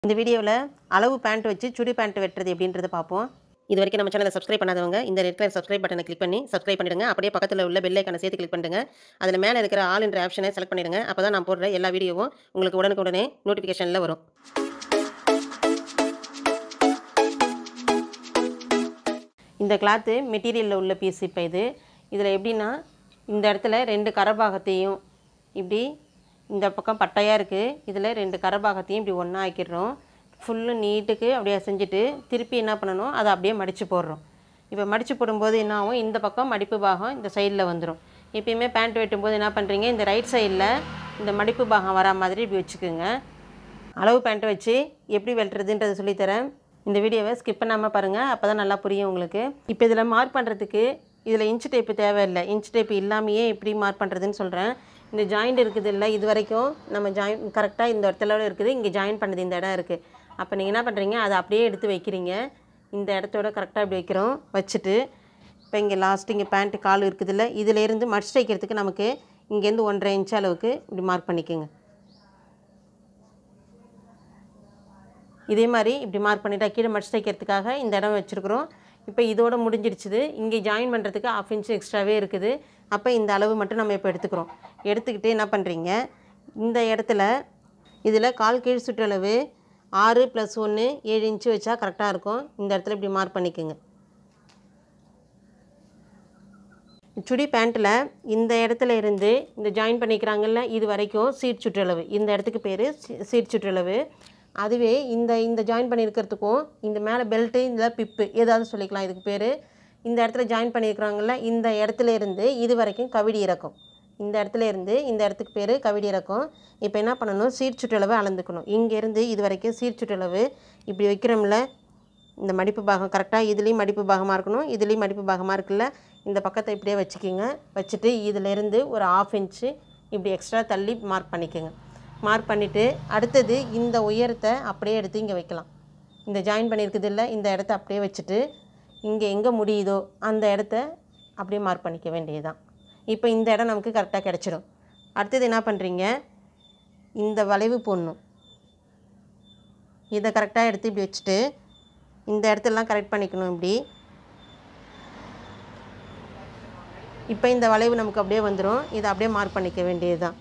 இந்த வீடியோவில் அளவு பேண்ட் வச்சு சுடி பேண்ட் வெட்டுறது எப்படின்றத பார்ப்போம் இது வரைக்கும் நம்ம சேனலை சப்ஸ்கிரைப் பண்ணாதவங்க இந்த ரெட் கலர் சப்ஸ்கிரைப் பட்டனை கிளிக் பண்ணி சப்ஸ்கிரைப் பண்ணிடுங்க அப்படியே பக்கத்தில் உள்ள பெல் ஐக்கானை சேர்த்து கிளிக் பண்ணிடுங்க அதில் மேலே இருக்கிற ஆல் என்ற ஆப்ஷனை செலக்ட் பண்ணிடுங்க அப்போ தான் நான் போடுற எல்லா வீடியோவும் உங்களுக்கு உடனுக்குடனே நோட்டிஃபிகேஷனில் வரும் இந்த கிளாத்து மெட்டீரியலில் உள்ள பீஸ் இப்போ இது இதில் எப்படின்னா இந்த இடத்துல ரெண்டு கரபாகத்தையும் இப்படி இந்த பக்கம் பட்டையாக இருக்குது இதில் ரெண்டு கரபாகத்தையும் இப்படி ஒன்றா ஆக்கிடுறோம் ஃபுல்லு நீட்டுக்கு அப்படியே செஞ்சுட்டு திருப்பி என்ன பண்ணணும் அதை அப்படியே மடித்து போடுறோம் இப்போ மடித்து போடும்போது என்ன ஆகும் இந்த பக்கம் மடிப்பு பாகம் இந்த சைடில் வந்துடும் எப்பயுமே பேண்ட் வெட்டும்போது என்ன பண்ணுறீங்க இந்த ரைட் சைடில் இந்த மடிப்பு பாகம் வரா மாதிரி இப்படி வச்சுக்கோங்க அளவு பேண்ட்டை வச்சு எப்படி வெட்டுறதுன்றதை சொல்லித்தரேன் இந்த வீடியோவை ஸ்கிப் பண்ணாமல் பாருங்கள் அப்போ தான் நல்லா புரியும் உங்களுக்கு இப்போ இதில் மார்க் பண்ணுறதுக்கு இதில் இன்ச் டேப்பு தேவையில்லை இன்ச் டேப்பு இல்லாமையே எப்படி மார்க் பண்ணுறதுன்னு சொல்கிறேன் இந்த ஜாயிண்ட் இருக்குது இல்லை இது வரைக்கும் நம்ம ஜாயின் கரெக்டாக இந்த இடத்துல இருக்குது இங்கே ஜாயின் பண்ணது இந்த இடம் இருக்குது அப்போ நீங்கள் என்ன பண்ணுறீங்க அதை அப்படியே எடுத்து வைக்கிறீங்க இந்த இடத்தோட கரெக்டாக இப்படி வைக்கிறோம் வச்சுட்டு இப்போ இங்கே லாஸ்ட் இங்கே பேண்ட்டு கால் இருக்குதுல்ல இதிலேருந்து மடிச்சு தைக்கிறதுக்கு நமக்கு இங்கேருந்து ஒன்றரை இன்ச் அளவுக்கு இப்படி மார்க் பண்ணிக்கோங்க இதே மாதிரி இப்படி மார்க் பண்ணிட்டா கீழே மடிச்சு தைக்கிறதுக்காக இந்த இடம் வச்சுருக்குறோம் இப்போ இதோட முடிஞ்சிடுச்சுது இங்கே ஜாயின் பண்ணுறதுக்கு ஆஃப் இன்ச் எக்ஸ்ட்ராவே இருக்குது அப்போ இந்த அளவு மட்டும் நம்ம இப்போ எடுத்துக்கிறோம் எடுத்துக்கிட்டு என்ன பண்ணுறீங்க இந்த இடத்துல இதில் கால் கீழ் சுற்றளவு ஆறு ப்ளஸ் ஒன்று ஏழு இன்ச்சு வச்சா கரெக்டாக இருக்கும் இந்த இடத்துல இப்படி மார்க் பண்ணிக்கோங்க சுடி பேண்ட்டில் இந்த இடத்துல இருந்து இந்த ஜாயின் பண்ணிக்கிறாங்கல்ல இது வரைக்கும் சீட் சுற்றளவு இந்த இடத்துக்கு பேர் சீட் சுற்றளவு அதுவே இந்த இந்த ஜாயின் பண்ணியிருக்கிறதுக்கும் இந்த மேலே பெல்ட்டு இந்த பிப்பு ஏதாவது சொல்லிக்கலாம் இதுக்கு பேர் இந்த இடத்துல ஜாயின் பண்ணியிருக்கிறாங்கல்ல இந்த இடத்துல இருந்து இது வரைக்கும் கவிடி இறக்கும் இந்த இடத்துல இருந்து இந்த இடத்துக்கு பேர் கவிடி இறக்கும் இப்போ என்ன பண்ணணும் சீட் சுற்றளவை அளந்துக்கணும் இங்கேருந்து இது வரைக்கும் சீட் சுற்றளவு இப்படி வைக்கிறோம்ல இந்த மடிப்பு பாகம் கரெக்டாக இதுலேயும் மடிப்பு பாகமாக இருக்கணும் இதுலேயும் மடிப்பு பாகமாக இருக்குல்ல இந்த பக்கத்தை இப்படியே வச்சுக்கிங்க வச்சுட்டு இதிலேருந்து ஒரு ஆஃப் இன்ச்சு இப்படி எக்ஸ்ட்ரா தள்ளி மார்க் பண்ணிக்கோங்க மார்க் பண்ணிவிட்டு அடுத்தது இந்த உயரத்தை அப்படியே எடுத்து இங்கே வைக்கலாம் இந்த ஜாயின் பண்ணியிருக்குது இல்லை இந்த இடத்த அப்படியே வச்சுட்டு இங்கே எங்கே முடியுதோ அந்த இடத்த அப்படியே மார்க் பண்ணிக்க வேண்டியதுதான் இப்போ இந்த இடம் நமக்கு கரெக்டாக கிடச்சிடும் அடுத்தது என்ன பண்ணுறீங்க இந்த வளைவு போடணும் இதை கரெக்டாக எடுத்து இப்படி வச்சுட்டு இந்த இடத்தெல்லாம் கரெக்ட் பண்ணிக்கணும் இப்படி இப்போ இந்த வளைவு நமக்கு அப்படியே வந்துடும் இதை அப்படியே மார்க் பண்ணிக்க வேண்டியது தான்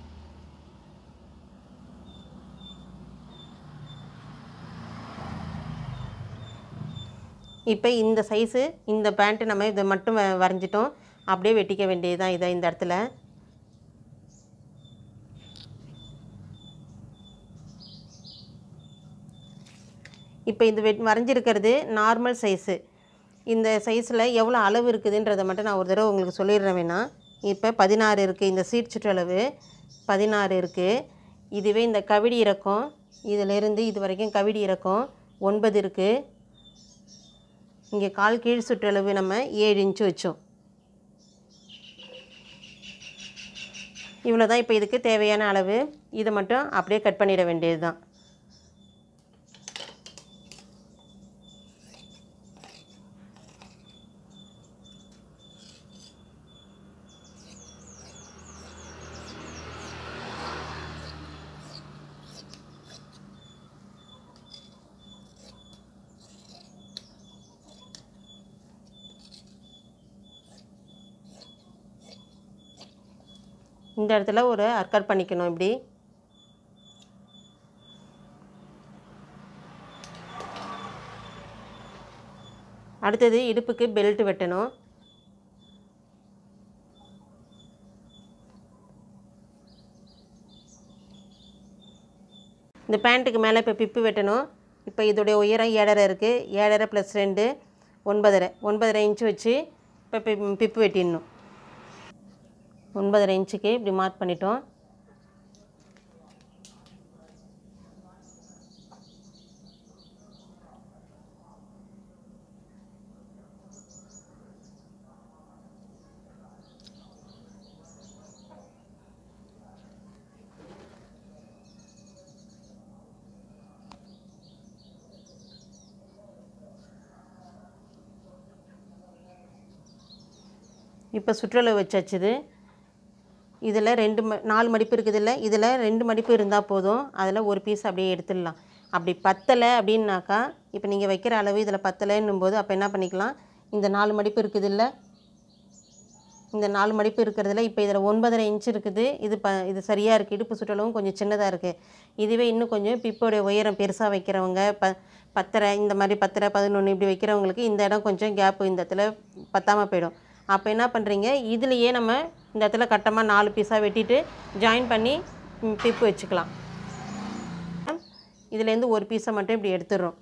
இப்போ இந்த சைஸு இந்த பேண்ட்டு நம்ம இதை மட்டும் வ- வரைஞ்சிட்டோம் அப்படியே வெட்டிக்க வேண்டியது தான் இதை இந்த இடத்துல இப்போ இது வெட் வரைஞ்சிருக்கிறது நார்மல் சைஸு இந்த சைஸில் எவ்வளோ அளவு இருக்குதுன்றதை மட்டும் நான் ஒரு தடவை உங்களுக்கு சொல்லிடுறேன் வேணா இப்போ பதினாறு இருக்குது இந்த சீட் சுற்றளவு பதினாறு இருக்குது இதுவே இந்த கவிடி இறக்கம் இதிலேருந்து இது வரைக்கும் கவிடி இறக்கம் ஒன்பது இருக்குது இங்கே கால் கீழ் சுற்றளவு நம்ம ஏழு இன்ச்சு வச்சோம் இவ்வளோ தான் இப்போ இதுக்கு தேவையான அளவு இதை மட்டும் அப்படியே கட் பண்ணிட வேண்டியது தான் இந்த இடத்துல ஒரு அர்க்கட் பண்ணிக்கணும் இப்படி அடுத்தது இடுப்புக்கு பெல்ட் வெட்டணும் இந்த பேண்ட்டுக்கு மேலே இப்போ பிப்பு வெட்டணும் இப்போ இதோடைய உயரம் ஏழரை இருக்குது ஏழரை ப்ளஸ் ரெண்டு ஒன்பதரை ஒன்பதரை இன்ச்சு வச்சு இப்போ பி- பிப்பு வெட்டிடணும் ஒன்பதரை இன்ச்சுக்கு இப்படி மார்க் பண்ணிட்டோம் இப்போ சுற்றளவு வச்சாச்சுது இதில் ரெண்டு ம நாலு மடிப்பு இருக்குதுல்ல இதில் ரெண்டு மடிப்பு இருந்தால் போதும் அதில் ஒரு பீஸ் அப்படியே எடுத்துடலாம் அப்படி பத்தலை அப்படின்னாக்கா இப்போ நீங்கள் வைக்கிற அளவு இதில் பத்தலைன்னும் போது அப்போ என்ன பண்ணிக்கலாம் இந்த நாலு மடிப்பு இருக்குது இல்லை இந்த நாலு மடிப்பு இருக்கிறதுல இப்போ இதில் ஒன்பதரை இன்ச் இருக்குது இது ப இது சரியாக இருக்குது இடுப்பு சுற்றளவும் கொஞ்சம் சின்னதாக இருக்குது இதுவே இன்னும் கொஞ்சம் பிப்போடைய உயரம் பெருசாக வைக்கிறவங்க ப பத்தரை இந்த மாதிரி பத்தரை பதினொன்று இப்படி வைக்கிறவங்களுக்கு இந்த இடம் கொஞ்சம் கேப்பு இந்த இடத்துல பத்தாமல் போயிடும் அப்போ என்ன பண்ணுறீங்க இதுலேயே நம்ம இந்த இடத்துல கட்டமாக நாலு பீஸாக வெட்டிட்டு ஜாயின் பண்ணி ம், பிப்பு வச்சுக்கலாம் இதுலேருந்து ஒரு பீஸை மட்டும் இப்படி எடுத்துடுறோம்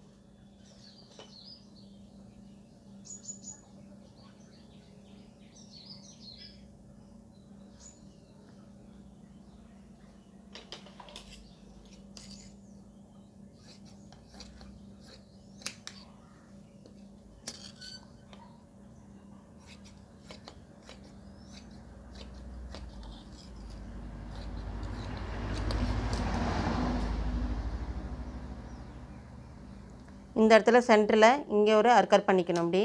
இந்த இடத்துல சென்டரில் இங்கே ஒரு அர்க்கர் பண்ணிக்கணும் அப்படி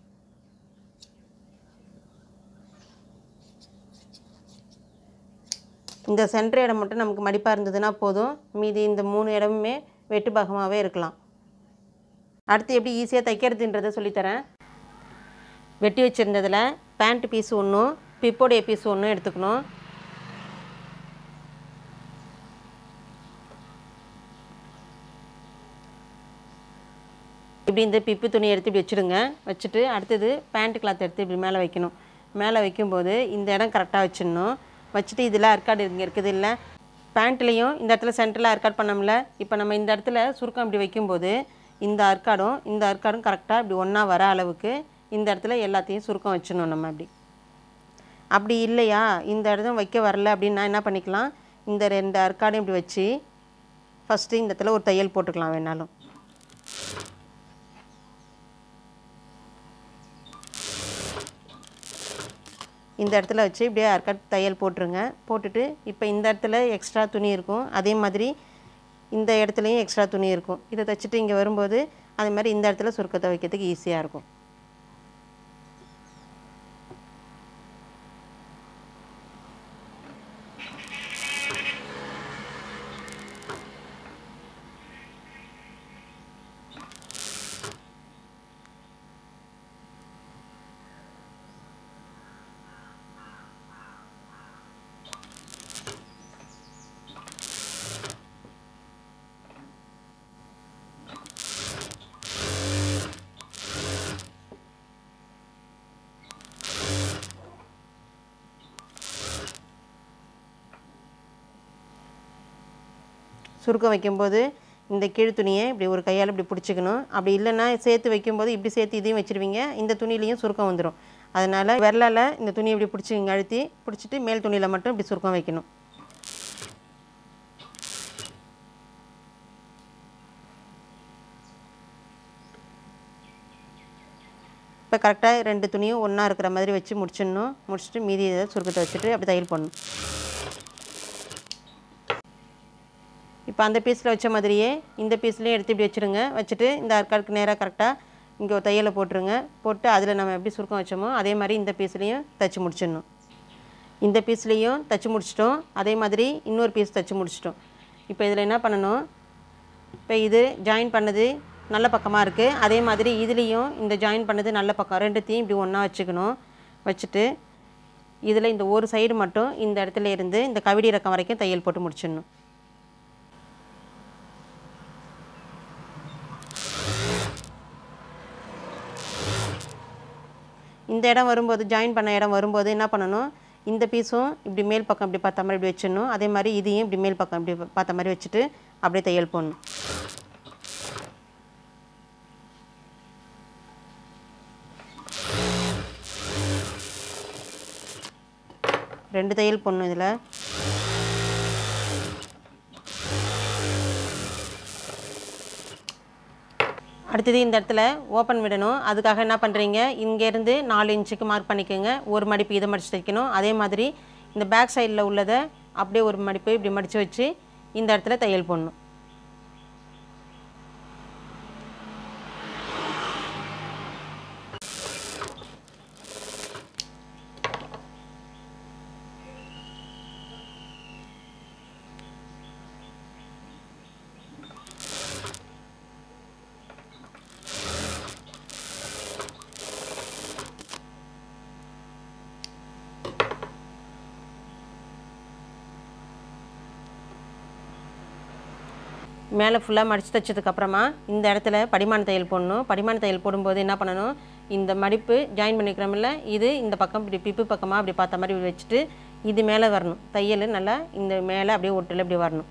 இந்த சென்டர் இடம் மட்டும் நமக்கு மடிப்பாக இருந்ததுன்னா போதும் மீதி இந்த மூணு இடமுமே வெட்டு பாகமாகவே இருக்கலாம் அடுத்து எப்படி ஈஸியாக தைக்கிறதுன்றதை சொல்லித்தரேன் வெட்டி வச்சுருந்ததில் பேண்ட் பீஸ் ஒன்றும் பிப்போடைய பீஸ் ஒன்றும் எடுத்துக்கணும் இப்படி இந்த பிப்பு துணி எடுத்து இப்படி வச்சுடுங்க வச்சுட்டு அடுத்தது பேண்ட் கிளாத் எடுத்து இப்படி மேலே வைக்கணும் மேலே வைக்கும்போது இந்த இடம் கரெக்டாக வச்சிடணும் வச்சுட்டு இதில் அர்க்காடு இங்கே இருக்குது இல்லை பேண்ட்லேயும் இந்த இடத்துல சென்டரில் அர்க்காட் பண்ணோம்ல இப்போ நம்ம இந்த இடத்துல சுருக்கம் இப்படி வைக்கும்போது இந்த அர்க்காடும் இந்த அர்க்காடும் கரெக்டாக இப்படி ஒன்றா வர அளவுக்கு இந்த இடத்துல எல்லாத்தையும் சுருக்கம் வச்சிடணும் நம்ம அப்படி அப்படி இல்லையா இந்த இடத்துல வைக்க வரல அப்படின்னா என்ன பண்ணிக்கலாம் இந்த ரெண்டு அர்க்காடையும் இப்படி வச்சு ஃபஸ்ட்டு இந்த இடத்துல ஒரு தையல் போட்டுக்கலாம் வேணாலும் இந்த இடத்துல வச்சு இப்படியே அர்க்கட் தையல் போட்டுருங்க போட்டுட்டு இப்போ இந்த இடத்துல எக்ஸ்ட்ரா துணி இருக்கும் அதே மாதிரி இந்த இடத்துலையும் எக்ஸ்ட்ரா துணி இருக்கும் இதை தைச்சிட்டு இங்கே வரும்போது அதே மாதிரி இந்த இடத்துல சுருக்கத்தை வைக்கிறதுக்கு ஈஸியாக இருக்கும் சுருக்கம் வைக்கும்போது இந்த கீழ் துணியை இப்படி ஒரு கையால் இப்படி பிடிச்சிக்கணும் அப்படி இல்லைன்னா சேர்த்து வைக்கும்போது இப்படி சேர்த்து இதையும் வச்சுருவீங்க இந்த துணியிலையும் சுருக்கம் வந்துடும் அதனால் விரலால் இந்த துணியை இப்படி பிடிச்சி இங்கே அழுத்தி பிடிச்சிட்டு மேல் துணியில் மட்டும் இப்படி சுருக்கம் வைக்கணும் இப்போ கரெக்டாக ரெண்டு துணியும் ஒன்றா இருக்கிற மாதிரி வச்சு முடிச்சிடணும் முடிச்சுட்டு மீதி இதை சுருக்கத்தை வச்சுட்டு அப்படி தையல் பண்ணணும் இப்போ அந்த பீஸில் வச்ச மாதிரியே இந்த பீஸ்லேயும் எடுத்து இப்படி வச்சுருங்க வச்சுட்டு இந்த அர்க்காருக்கு நேராக கரெக்டாக இங்கே ஒரு தையலை போட்டுருங்க போட்டு அதில் நம்ம எப்படி சுருக்கம் வச்சோமோ அதே மாதிரி இந்த பீஸ்லேயும் தைச்சி முடிச்சிடணும் இந்த பீஸ்லேயும் தைச்சி முடிச்சிட்டோம் அதே மாதிரி இன்னொரு பீஸ் தைச்சி முடிச்சிட்டோம் இப்போ இதில் என்ன பண்ணணும் இப்போ இது ஜாயின் பண்ணது நல்ல பக்கமாக இருக்குது அதே மாதிரி இதுலேயும் இந்த ஜாயின் பண்ணது நல்ல பக்கம் ரெண்டுத்தையும் இப்படி ஒன்றா வச்சுக்கணும் வச்சுட்டு இதில் இந்த ஒரு சைடு மட்டும் இந்த இடத்துல இருந்து இந்த கவிடி ரக்கம் வரைக்கும் தையல் போட்டு முடிச்சிடணும் இந்த இடம் வரும்போது ஜாயின் பண்ண இடம் வரும்போது என்ன பண்ணணும் இந்த பீஸும் இப்படி மேல் பக்கம் இப்படி பார்த்த மாதிரி இப்படி வச்சிடணும் அதே மாதிரி இதையும் இப்படி மேல் பக்கம் இப்படி பார்த்த மாதிரி வச்சுட்டு அப்படியே தையல் போடணும் ரெண்டு தையல் போடணும் இதில் அடுத்தது இந்த இடத்துல ஓப்பன் விடணும் அதுக்காக என்ன பண்ணுறீங்க இங்கேருந்து நாலு இன்ச்சுக்கு மார்க் பண்ணிக்கோங்க ஒரு மடிப்பு இதை மடித்து தைக்கணும் அதே மாதிரி இந்த பேக் சைடில் உள்ளதை அப்படியே ஒரு மடிப்பு இப்படி மடித்து வச்சு இந்த இடத்துல தையல் போடணும் மேலே ஃபுல்லாக மடித்து தைச்சதுக்கப்புறமா இந்த இடத்துல படிமான தையல் போடணும் படிமான தையல் போடும்போது என்ன பண்ணணும் இந்த மடிப்பு ஜாயின் பண்ணிக்கிறோம்ல இது இந்த பக்கம் இப்படி பிப்பு பக்கமாக அப்படி பார்த்த மாதிரி இப்படி வச்சுட்டு இது மேலே வரணும் தையல் நல்லா இந்த மேலே அப்படியே ஒட்டில் இப்படி வரணும்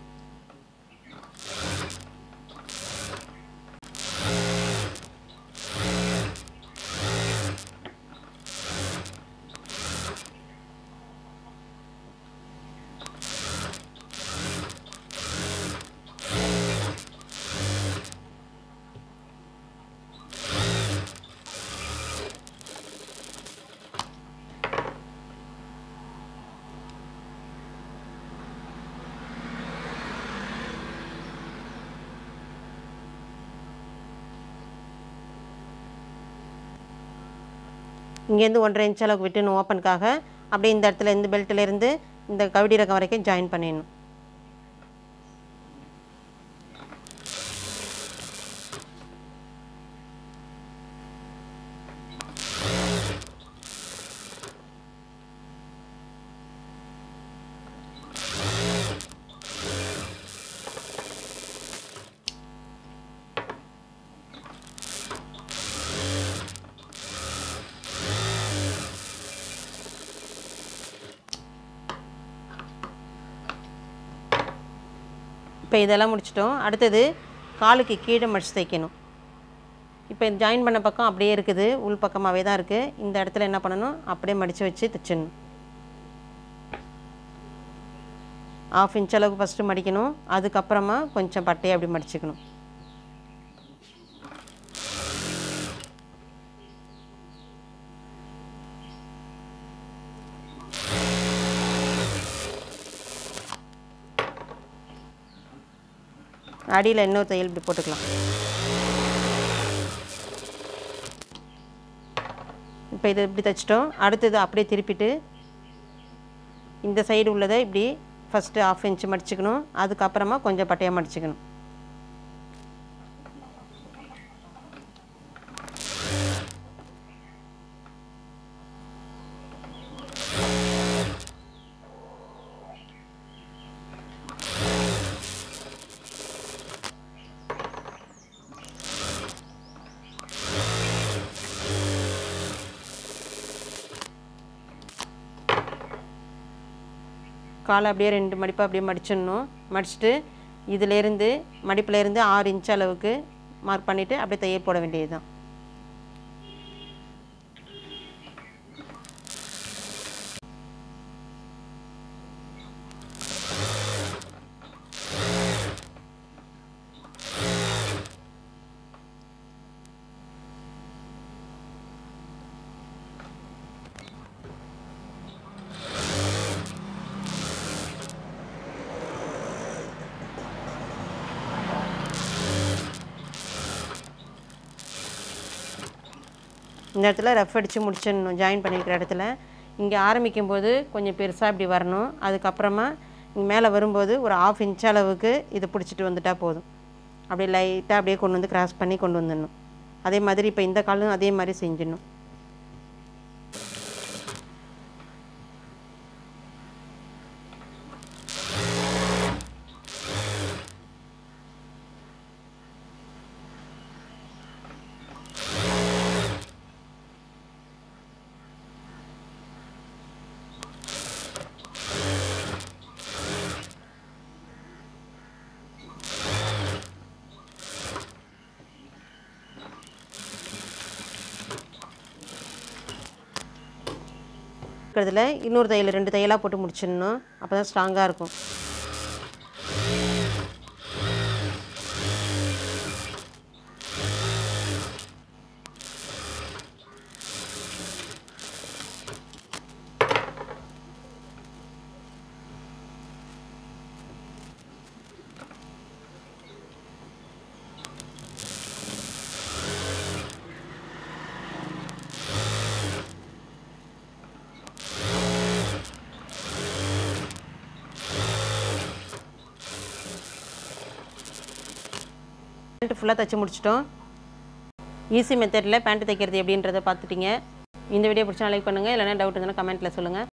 இங்கேருந்து ஒன்றரை இன்ச் அளவுக்கு விட்டுணும் ஓப்பனுக்காக அப்படியே இந்த இடத்துல இந்த பெல்ட்டிலேருந்து இந்த கவிடி ரகம் வரைக்கும் ஜாயின் பண்ணிடணும் இப்போ இதெல்லாம் முடிச்சிட்டோம் அடுத்தது காலுக்கு கீழே மடிச்சு தைக்கணும் இப்போ ஜாயின் பண்ண பக்கம் அப்படியே இருக்குது உள் பக்கமாகவே தான் இருக்குது இந்த இடத்துல என்ன பண்ணணும் அப்படியே மடித்து வச்சு தைச்சிடணும் ஆஃப் இன்ச் அளவுக்கு ஃபஸ்ட்டு மடிக்கணும் அதுக்கப்புறமா கொஞ்சம் பட்டையை அப்படி மடிச்சுக்கணும் அடியில் இன்னொரு தையல் இப்படி போட்டுக்கலாம் இப்போ இது இப்படி தைச்சிட்டோம் அடுத்தது அப்படியே திருப்பிட்டு இந்த சைடு உள்ளதை இப்படி ஃபஸ்ட்டு ஆஃப் இன்ச் மடிச்சுக்கணும் அதுக்கப்புறமா கொஞ்சம் பட்டையாக மடிச்சுக்கணும் காலை அப்படியே ரெண்டு மடிப்பாக அப்படியே மடிச்சிடணும் மடிச்சுட்டு இதிலேருந்து மடிப்புலேருந்து ஆறு இன்ச் அளவுக்கு மார்க் பண்ணிவிட்டு அப்படியே தையல் போட வேண்டியது தான் இந்த இடத்துல ரஃப் அடித்து முடிச்சிடணும் ஜாயின் பண்ணியிருக்கிற இடத்துல இங்கே ஆரம்பிக்கும் போது கொஞ்சம் பெருசாக இப்படி வரணும் அதுக்கப்புறமா இங்கே மேலே வரும்போது ஒரு ஆஃப் இன்ச் அளவுக்கு இது பிடிச்சிட்டு வந்துட்டா போதும் அப்படியே லைட்டாக அப்படியே கொண்டு வந்து கிராஸ் பண்ணி கொண்டு வந்துடணும் அதே மாதிரி இப்போ இந்த காலும் அதே மாதிரி செஞ்சிடணும் இருக்கிறதுல இன்னொரு தையல் ரெண்டு தையலாக போட்டு முடிச்சிடணும் அப்போ தான் ஸ்ட்ராங்காக இருக்கும் பேண்ட் ஃபுல்லாக தைச்சி முடிச்சிட்டோம் ஈஸி மெத்தடில் பேண்ட் தைக்கிறது எப்படின்றத பார்த்துட்டீங்க இந்த வீடியோ பிடிச்சா லைக் பண்ணுங்கள் இல்லைனா டவுட் இருந்தாலும் கமெண்ட்டில் சொல்லுங்கள்